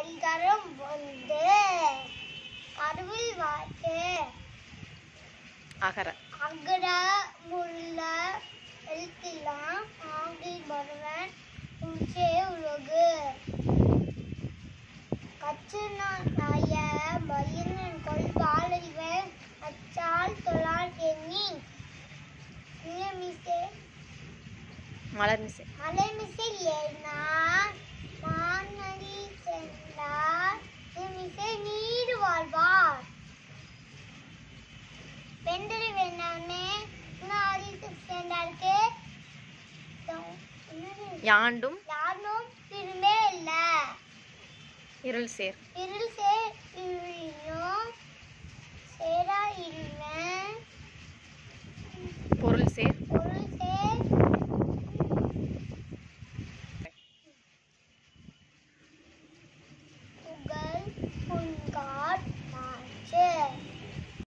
அதிகாரம் வந்து அறிவில் வார்த்தை அகர அகர முள்ள எழுத்தெல்லாம் ஆங்கி வருவன் உச்சே உலகு கச்சுனாய மயிலன் கொள் பாலறிவன் அச்சால் தொழால் எண்ணி நிலமிசை மலர் மிசை அலைமிசை ஏனா வானடி சென்றார் நிமிசை நீர் வாழ்வார் பெண்டரை வேணாமே இன்னும் சென்றாருக்கு யாண்டும் யாரும் திரும்பே இல்லை இருள் சேர் இருள் சேர் இருளும் சேரா இருவன் பொருள் சேர்